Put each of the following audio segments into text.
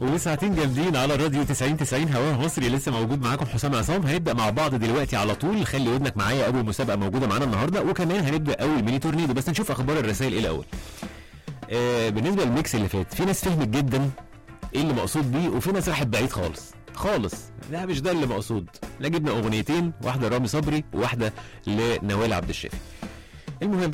ولساعتين جامدين على الراديو 90 90 هواه مصري لسه موجود معاكم حسام عصام هنبدا مع بعض دلوقتي على طول خلي ودنك معايا اول مسابقه موجوده معانا النهارده وكمان هنبدا اول ميني تورنيدو بس نشوف اخبار الرسائل ايه الاول آه بالنسبه للميكس اللي فات في ناس فهمت جدا ايه اللي مقصود بيه وفي ناس راحت بعيد خالص خالص لا مش ده اللي مقصود لا جبنا اغنيتين واحده رامي صبري وواحده لنوال عبد الشافي المهم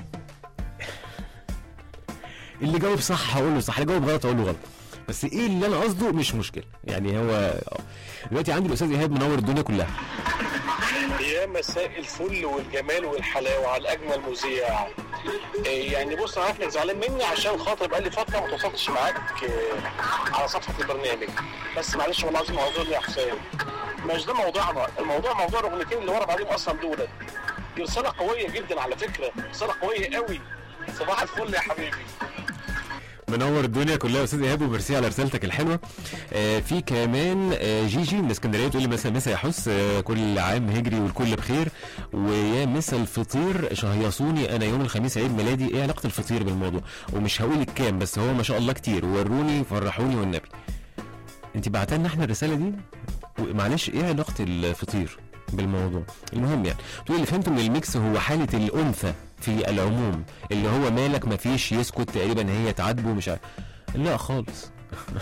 اللي جاوب صح هقول له صح اللي جاوب غلط هقول له غلط بس ايه اللي انا قصده مش مشكله يعني هو آه. دلوقتي عندي الاستاذ ايهاب منور الدنيا كلها يا مساء الفل والجمال والحلاوه على اجمل مذيع إيه يعني بص انا عارف انك زعلان مني عشان خاطر بقالي فتره ما تواصلتش معاك آه، على صفحه البرنامج بس معلش والله العظيم اعذرني يا حسام مش ده موضوعنا الموضوع موضوع الاغنيتين اللي ورا بعضهم اصلا دول دي رساله قويه جدا على فكره رساله قويه قوي صباح الفل يا حبيبي منور الدنيا كلها يا استاذ ايهاب وميرسي على رسالتك الحلوه آه في كمان آه جيجي من اسكندريه بتقول لي مسا مسا يا حس آه كل عام هجري والكل بخير ويا مسا الفطير شهيصوني انا يوم الخميس عيد ميلادي ايه علاقه الفطير بالموضوع ومش هقول الكام بس هو ما شاء الله كتير وروني فرحوني والنبي انت بعتها لنا احنا الرساله دي معلش ايه علاقه الفطير بالموضوع المهم يعني تقول اللي فهمته من الميكس هو حاله الانثى في العموم اللي هو مالك مفيش يسكت تقريبا هي تعاتبه مش عارف لا خالص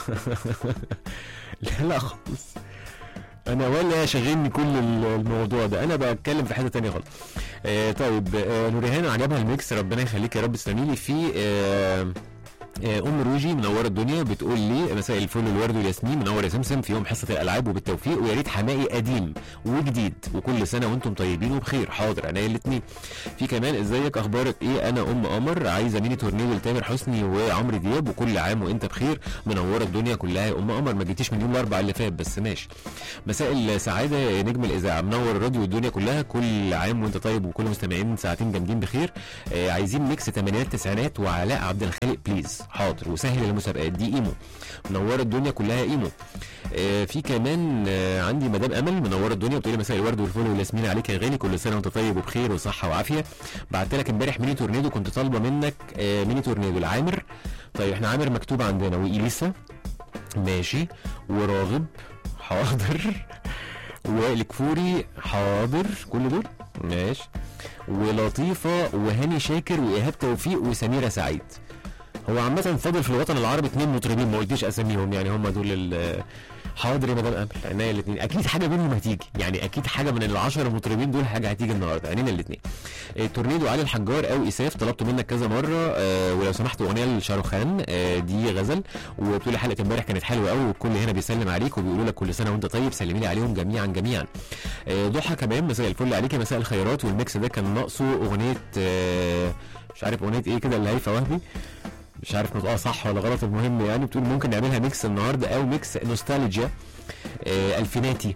لا لا خالص انا ولا شاغلني كل الموضوع ده انا بتكلم في حته تانية خالص آه طيب آه نوريهان عجبها الميكس ربنا يخليك يا رب تسلمي لي في آه آه، ام روجي منوره الدنيا بتقول لي مساء الفل الورد والياسمين منور يا سمسم في يوم حصه الالعاب وبالتوفيق ويا ريت حمائي قديم وجديد وكل سنه وانتم طيبين وبخير حاضر عينيا الاثنين في كمان ازيك اخبارك ايه انا ام قمر عايزه ميني تورنيو لتامر حسني وعمرو دياب وكل عام وانت بخير منوره الدنيا كلها يا ام قمر ما جيتيش من يوم الاربعاء اللي فات بس ماشي مساء السعاده يا نجم الاذاعه منور الراديو والدنيا كلها كل عام وانت طيب وكل مستمعين ساعتين جامدين بخير آه عايزين ميكس ثمانينات تسعينات وعلاء عبد الخالق بليز حاضر وسهل المسابقات دي ايمو منوره الدنيا كلها ايمو آه في كمان آه عندي مدام امل منوره الدنيا بتقول لي مساء الورد والفل والياسمين عليك يا غالي كل سنه وانت طيب وبخير وصحه وعافيه بعت لك امبارح ميني تورنيدو كنت طالبه منك آه ميني تورنيدو العامر طيب احنا عامر مكتوب عندنا واليسا ماشي وراغب حاضر والكفوري حاضر كل دول ماشي ولطيفه وهاني شاكر وايهاب توفيق وسميره سعيد هو عامة فاضل في الوطن العربي اثنين مطربين ما قلتيش اساميهم يعني هم دول ال حاضر يا مدام امل عينيا الاثنين اكيد حاجه منهم هتيجي يعني اكيد حاجه من العشر مطربين دول حاجه هتيجي النهارده عينينا الاثنين التورنيدو علي الحجار او اساف طلبته منك كذا مره آه ولو سمحت اغنيه لشاروخان آه دي غزل وبتقول لي حلقه امبارح كانت حلوه قوي والكل هنا بيسلم عليك وبيقولوا لك كل سنه وانت طيب سلمي لي عليهم جميعا جميعا آه ضحى كمان مساء الفل عليك يا مساء الخيرات والميكس ده كان ناقصه اغنيه آه مش عارف اغنيه ايه كده اللي هيفا وهبي مش عارف نطقها صح ولا غلط المهم يعني بتقول ممكن نعملها ميكس النهارده او ميكس نوستالجيا آه الفيناتي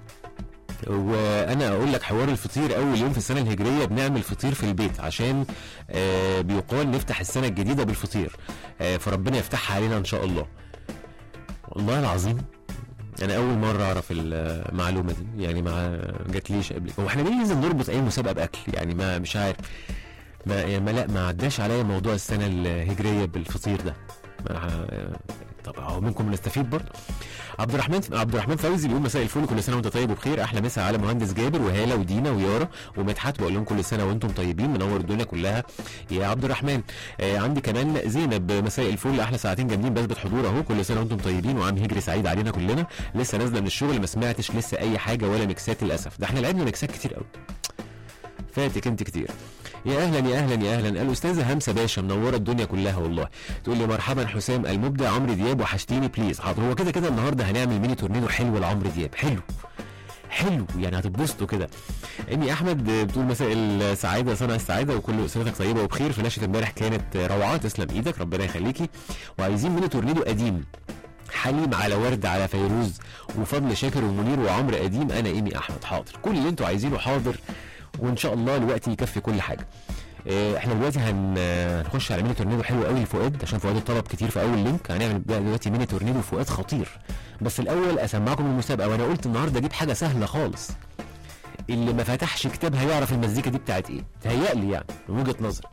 وانا اقول لك حوار الفطير اول يوم في السنه الهجريه بنعمل فطير في البيت عشان آه بيقال نفتح السنه الجديده بالفطير آه فربنا يفتحها علينا ان شاء الله والله العظيم انا اول مره اعرف المعلومه دي يعني ما جاتليش قبل هو احنا ليه لازم نربط اي مسابقه باكل يعني ما مش عارف ما يعني ما لا ما عداش عليا موضوع السنه الهجريه بالفطير ده ما طب اهو منكم نستفيد برضه عبد الرحمن عبد الرحمن فوزي بيقول مساء الفل كل سنه وانت طيب وبخير احلى مسا على مهندس جابر وهاله ودينا ويارا ومدحت بقول لهم كل سنه وانتم طيبين منور الدنيا كلها يا عبد الرحمن آه عندي كمان زينب مساء الفل احلى ساعتين جامدين بثبت حضور اهو كل سنه وانتم طيبين وعام هجري سعيد علينا كلنا لسه نازله من الشغل ما سمعتش لسه اي حاجه ولا ميكسات للاسف ده احنا لعبنا ميكسات كتير قوي فاتك انت كتير يا اهلا يا اهلا يا اهلا الاستاذه همسه باشا منوره الدنيا كلها والله تقول لي مرحبا حسام المبدع عمرو دياب وحشتيني بليز حاضر هو كده كده النهارده هنعمل ميني تورنيدو حلو لعمرو دياب حلو حلو يعني هتتبسطوا كده امي احمد بتقول مساء السعاده صنع السعاده وكل اسرتك طيبه وبخير فلاشه امبارح كانت روعه تسلم ايدك ربنا يخليكي وعايزين ميني تورنيدو قديم حليم على ورد على فيروز وفضل شاكر ومنير وعمرو قديم انا ايمي احمد حاضر كل اللي انتوا عايزينه حاضر وان شاء الله الوقت يكفي كل حاجه اه احنا دلوقتي هنخش على ميني تورنيدو حلو قوي لفؤاد عشان فؤاد طلب كتير في اول لينك هنعمل دلوقتي ميني تورنيدو فؤاد خطير بس الاول اسمعكم المسابقه وانا قلت النهارده اجيب حاجه سهله خالص اللي ما فتحش كتاب هيعرف المزيكا دي بتاعت ايه تهيألي يعني من وجهه نظري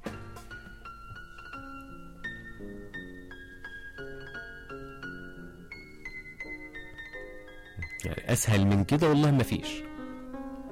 يعني اسهل من كده والله ما فيش